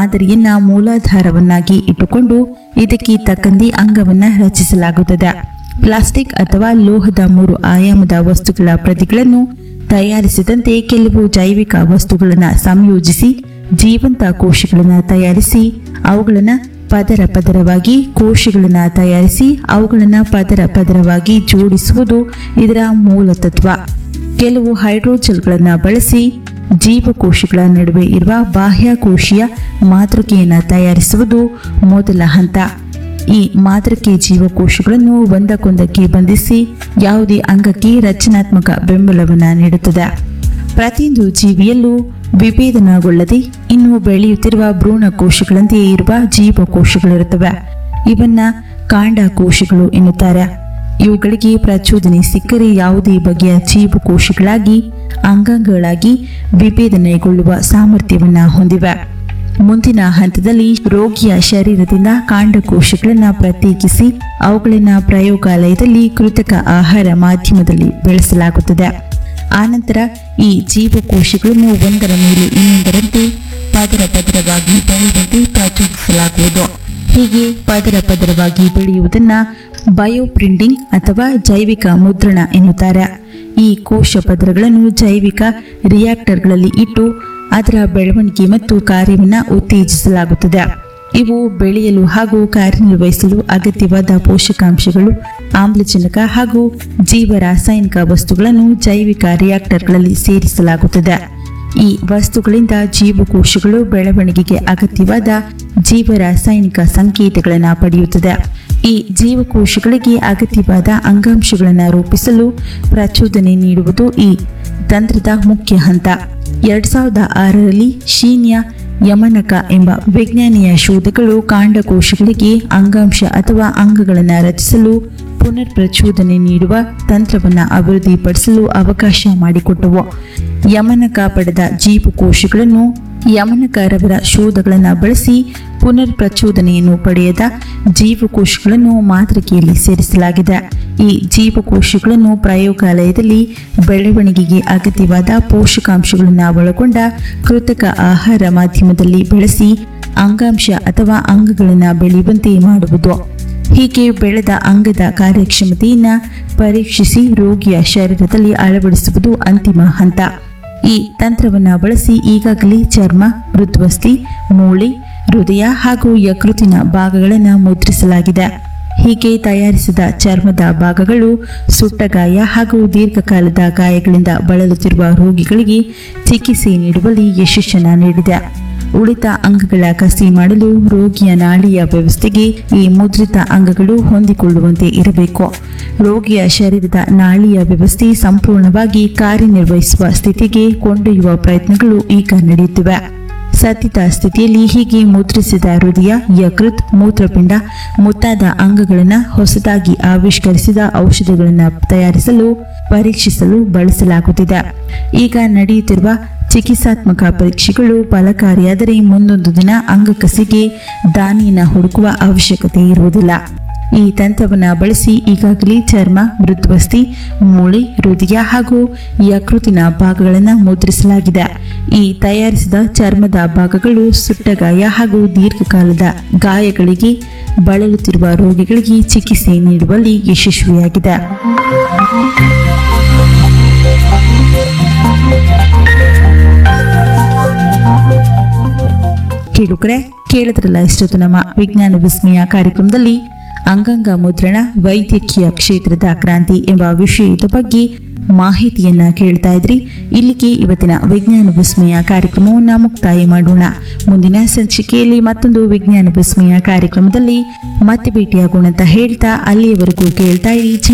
ಮಾದರಿಯನ್ನ ಮೂಲಾಧಾರವನ್ನಾಗಿ ಇಟ್ಟುಕೊಂಡು ಇದಕ್ಕೆ ತಕ್ಕಂತೆ ಅಂಗವನ್ನ ರಚಿಸಲಾಗುತ್ತದೆ ಪ್ಲಾಸ್ಟಿಕ್ ಅಥವಾ ಲೋಹದ ಮೂರು ಆಯಾಮದ ವಸ್ತುಗಳ ಪ್ರತಿಗಳನ್ನು ತಯಾರಿಸಿದಂತೆ ಕೆಲವು ಜೈವಿಕ ವಸ್ತುಗಳನ್ನು ಸಂಯೋಜಿಸಿ ಜೀವಂತ ಕೋಶಗಳನ್ನು ತಯಾರಿಸಿ ಅವುಗಳನ್ನು ಪದರ ಪದರವಾಗಿ ಕೋಶಗಳನ್ನು ತಯಾರಿಸಿ ಅವುಗಳನ್ನು ಪದರ ಪದರವಾಗಿ ಜೋಡಿಸುವುದು ಇದರ ಮೂಲ ತತ್ವ ಕೆಲವು ಹೈಡ್ರೋಜೆಲ್ಗಳನ್ನು ಬಳಸಿ ಜೀವಕೋಶಗಳ ನಡುವೆ ಇರುವ ಬಾಹ್ಯಕೋಶೀಯ ಮಾತೃಕೆಯನ್ನು ತಯಾರಿಸುವುದು ಮೊದಲ ಹಂತ ಈ ಮಾತೃಕೆ ಜೀವಕೋಶಗಳನ್ನು ಒಂದಕ್ಕೊಂದಕ್ಕೆ ಬಂಧಿಸಿ ಯಾವುದೇ ಅಂಗಕ್ಕೆ ರಚನಾತ್ಮಕ ಬೆಂಬಲವನ್ನು ನೀಡುತ್ತದೆ ಪ್ರತಿಯೊಂದು ಜೀವಿಯಲ್ಲೂ ವಿಭೇದನಗೊಳ್ಳದೆ ಇನ್ನು ಬೆಳೆಯುತ್ತಿರುವ ಭ್ರೂಣ ಕೋಶಗಳಂತೆಯೇ ಇರುವ ಜೀವಕೋಶಗಳಿರುತ್ತವೆ ಇವನ್ನ ಕಾಂಡ ಕೋಶಗಳು ಎನ್ನುತ್ತಾರೆ ಇವುಗಳಿಗೆ ಪ್ರಚೋದನೆ ಸಿಕ್ಕರೆ ಯಾವುದೇ ಬಗೆಯ ಜೀವಕೋಶಗಳಾಗಿ ಅಂಗಾಂಗಗಳಾಗಿ ವಿಭೇದನೆಗೊಳ್ಳುವ ಸಾಮರ್ಥ್ಯವನ್ನ ಹೊಂದಿವೆ ಮುಂದಿನ ಹಂತದಲ್ಲಿ ರೋಗಿಯ ಶರೀರದಿಂದ ಕಾಂಡಕೋಶಗಳನ್ನು ಪ್ರತ್ಯೇಕಿಸಿ ಅವುಗಳನ್ನು ಪ್ರಯೋಗಾಲಯದಲ್ಲಿ ಕೃತಕ ಆಹಾರ ಮಾಧ್ಯಮದಲ್ಲಿ ಬೆಳೆಸಲಾಗುತ್ತದೆ ಆನಂತರ ಈ ಜೀವಕೋಶಗಳನ್ನು ಒಂದರ ಮೇಲೆ ಇನ್ನೊಂದರಂತೆ ಪದರ ಪದರವಾಗಿ ಬೆಳೆಯುವಂತೆ ಪ್ರಚೋದಿಸಲಾಗುವುದು ಹೀಗೆ ಪದರ ಪದರವಾಗಿ ಬೆಳೆಯುವುದನ್ನ ಬಯೋಪ್ರಿಂಟಿಂಗ್ ಅಥವಾ ಜೈವಿಕ ಮುದ್ರಣ ಎನ್ನುತ್ತಾರೆ ಈ ಕೋಶ ಪದರಗಳನ್ನು ಜೈವಿಕ ರಿಯಾಕ್ಟರ್ಗಳಲ್ಲಿ ಇಟ್ಟು ಅದರ ಬೆಳವಣಿಗೆ ಮತ್ತು ಕಾರ್ಯವನ್ನು ಉತ್ತೇಜಿಸಲಾಗುತ್ತದೆ ಇವು ಬೆಳೆಯಲು ಹಾಗೂ ಕಾರ್ಯನಿರ್ವಹಿಸಲು ಅಗತ್ಯವಾದ ಪೋಷಕಾಂಶಗಳು ಆಮ್ಲಜನಕ ಹಾಗೂ ಜೀವ ರಾಸಾಯನಿಕ ವಸ್ತುಗಳನ್ನು ಜೈವಿಕ ರಿಯಾಕ್ಟರ್ಗಳಲ್ಲಿ ಸೇರಿಸಲಾಗುತ್ತದೆ ಈ ವಸ್ತುಗಳಿಂದ ಜೀವಕೋಶಗಳು ಬೆಳವಣಿಗೆಗೆ ಅಗತ್ಯವಾದ ಜೀವ ರಾಸಾಯನಿಕ ಸಂಕೇತಗಳನ್ನು ಪಡೆಯುತ್ತದೆ ಈ ಜೀವಕೋಶಗಳಿಗೆ ಅಗತ್ಯವಾದ ಅಂಗಾಂಶಗಳನ್ನು ರೂಪಿಸಲು ಪ್ರಚೋದನೆ ನೀಡುವುದು ಈ ತಂತ್ರದ ಮುಖ್ಯ ಹಂತ ಎರಡ್ ಸಾವಿರದ ಆರರಲ್ಲಿ ಶೀನ್ಯ ಯಮನಕ ಎಂಬ ವಿಜ್ಞಾನಿಯ ಶೋಧಗಳು ಕಾಂಡಕೋಶಗಳಿಗೆ ಅಂಗಾಂಶ ಅಥವಾ ಅಂಗಗಳನ್ನು ರಚಿಸಲು ಪುನರ್ ಪ್ರಚೋದನೆ ನೀಡುವ ತಂತ್ರವನ್ನು ಅಭಿವೃದ್ಧಿಪಡಿಸಲು ಅವಕಾಶ ಮಾಡಿಕೊಟ್ಟವು ಯಮನಕ ಪಡೆದ ಜೀವಕೋಶಗಳನ್ನು ಯಮನಕರವರ ಶೋಧಗಳನ್ನು ಬಳಸಿ ಪುನರ್ ಪ್ರಚೋದನೆಯನ್ನು ಪಡೆಯದ ಜೀವಕೋಶಗಳನ್ನು ಮಾತೃಕೆಯಲ್ಲಿ ಸೇರಿಸಲಾಗಿದೆ ಈ ಜೀವಕೋಶಗಳನ್ನು ಪ್ರಯೋಗಾಲಯದಲ್ಲಿ ಬೆಳವಣಿಗೆಗೆ ಅಗತ್ಯವಾದ ಪೋಷಕಾಂಶಗಳನ್ನು ಒಳಗೊಂಡ ಕೃತಕ ಆಹಾರ ಮಾಧ್ಯಮದಲ್ಲಿ ಬೆಳೆಸಿ ಅಂಗಾಂಶ ಅಥವಾ ಅಂಗಗಳನ್ನು ಬೆಳೆಯುವಂತೆ ಮಾಡುವುದು ಹೀಗೆ ಬೆಳೆದ ಅಂಗದ ಕಾರ್ಯಕ್ಷಮತೆಯನ್ನು ಪರೀಕ್ಷಿಸಿ ರೋಗಿಯ ಶರೀರದಲ್ಲಿ ಅಳವಡಿಸುವುದು ಅಂತಿಮ ಹಂತ ಈ ತಂತ್ರವನ್ನು ಬಳಸಿ ಈಗಾಗಲೇ ಚರ್ಮ ಮೃದ್ವಸ್ಥಿ ಮೂಳೆ ಹೃದಯ ಹಾಗೂ ಯಕೃತಿನ ಭಾಗಗಳನ್ನು ಮುದ್ರಿಸಲಾಗಿದೆ ಹೀಗೆ ತಯಾರಿಸಿದ ಚರ್ಮದ ಭಾಗಗಳು ಸುಟ್ಟಗಾಯ ಹಾಗೂ ದೀರ್ಘಕಾಲದ ಗಾಯಗಳಿಂದ ಬಳಲುತ್ತಿರುವ ರೋಗಿಗಳಿಗೆ ಚಿಕಿತ್ಸೆ ನೀಡುವಲ್ಲಿ ಯಶಸ್ಸನ್ನು ನೀಡಿದೆ ಉಳಿದ ಅಂಗಗಳ ಕಸಿ ಮಾಡಲು ರೋಗಿಯ ನಾಡಿಯ ವ್ಯವಸ್ಥೆಗೆ ಈ ಮುದ್ರಿತ ಅಂಗಗಳು ಹೊಂದಿಕೊಳ್ಳುವಂತೆ ಇರಬೇಕು ರೋಗಿಯ ಶರೀರದ ನಾಳಿಯ ವ್ಯವಸ್ಥೆ ಸಂಪೂರ್ಣವಾಗಿ ಕಾರ್ಯನಿರ್ವಹಿಸುವ ಸ್ಥಿತಿಗೆ ಕೊಂಡೊಯ್ಯುವ ಪ್ರಯತ್ನಗಳು ಈಗ ನಡೆಯುತ್ತಿವೆ ಸದ್ಯದ ಸ್ಥಿತಿಯಲ್ಲಿ ಹೀಗೆ ಮುದ್ರಿಸಿದ ಹೃದಯ ಯಕೃತ್ ಮೂತ್ರಪಿಂಡ ಮುಂತಾದ ಅಂಗಗಳನ್ನು ಹೊಸದಾಗಿ ಆವಿಷ್ಕರಿಸಿದ ಔಷಧಿಗಳನ್ನು ತಯಾರಿಸಲು ಪರೀಕ್ಷಿಸಲು ಬಳಸಲಾಗುತ್ತಿದೆ ಈಗ ನಡೆಯುತ್ತಿರುವ ಚಿಕಿತ್ಸಾತ್ಮಕ ಪರೀಕ್ಷೆಗಳು ಫಲಕಾರಿಯಾದರೆ ಮುಂದೊಂದು ದಿನ ಅಂಗಕಸಿಗೆ ದಾನಿಯನ್ನು ಹುಡುಕುವ ಅವಶ್ಯಕತೆ ಇರುವುದಿಲ್ಲ ಈ ತಂತ್ರವನ್ನು ಬಳಸಿ ಈಗಾಗಲೇ ಚರ್ಮ ಮೃದ್ವಸ್ಥಿ ಮೂಳೆ ಹೃದಯ ಹಾಗೂ ಯಕೃತಿನ ಭಾಗಗಳನ್ನು ಮುದ್ರಿಸಲಾಗಿದೆ ಈ ತಯಾರಿಸಿದ ಚರ್ಮದ ಭಾಗಗಳು ಸುಟ್ಟಗಾಯ ಹಾಗೂ ದೀರ್ಘಕಾಲದ ಗಾಯಗಳಿಗೆ ಬಳಲುತ್ತಿರುವ ರೋಗಿಗಳಿಗೆ ಚಿಕಿತ್ಸೆ ನೀಡುವಲ್ಲಿ ಯಶಸ್ವಿಯಾಗಿದೆ ಕೇಳುಗರೆ ಕೇಳಿದ್ರಲ್ಲ ಇಷ್ಟೊತ್ತು ನಮ್ಮ ವಿಜ್ಞಾನ ವಿಸ್ಮಯ ಕಾರ್ಯಕ್ರಮದಲ್ಲಿ ಅಂಗಾಂಗ ಮುದ್ರಣ ವೈದ್ಯಕೀಯ ಕ್ಷೇತ್ರದ ಕ್ರಾಂತಿ ಎಂಬ ವಿಷಯದ ಬಗ್ಗೆ ಮಾಹಿತಿಯನ್ನ ಕೇಳ್ತಾ ಇದ್ರಿ ಇಲ್ಲಿಗೆ ಇವತ್ತಿನ ವಿಜ್ಞಾನ ವಿಸ್ಮಯ ಕಾರ್ಯಕ್ರಮವನ್ನ ಮುಕ್ತಾಯ ಮಾಡೋಣ ಮುಂದಿನ ಸಂಚಿಕೆಯಲ್ಲಿ ಮತ್ತೊಂದು ವಿಜ್ಞಾನ ವಿಸ್ಮಯ ಕಾರ್ಯಕ್ರಮದಲ್ಲಿ ಮತ್ತೆ ಭೇಟಿಯಾಗೋಣ ಅಂತ ಹೇಳ್ತಾ ಅಲ್ಲಿಯವರೆಗೂ ಕೇಳ್ತಾ ಇರಿ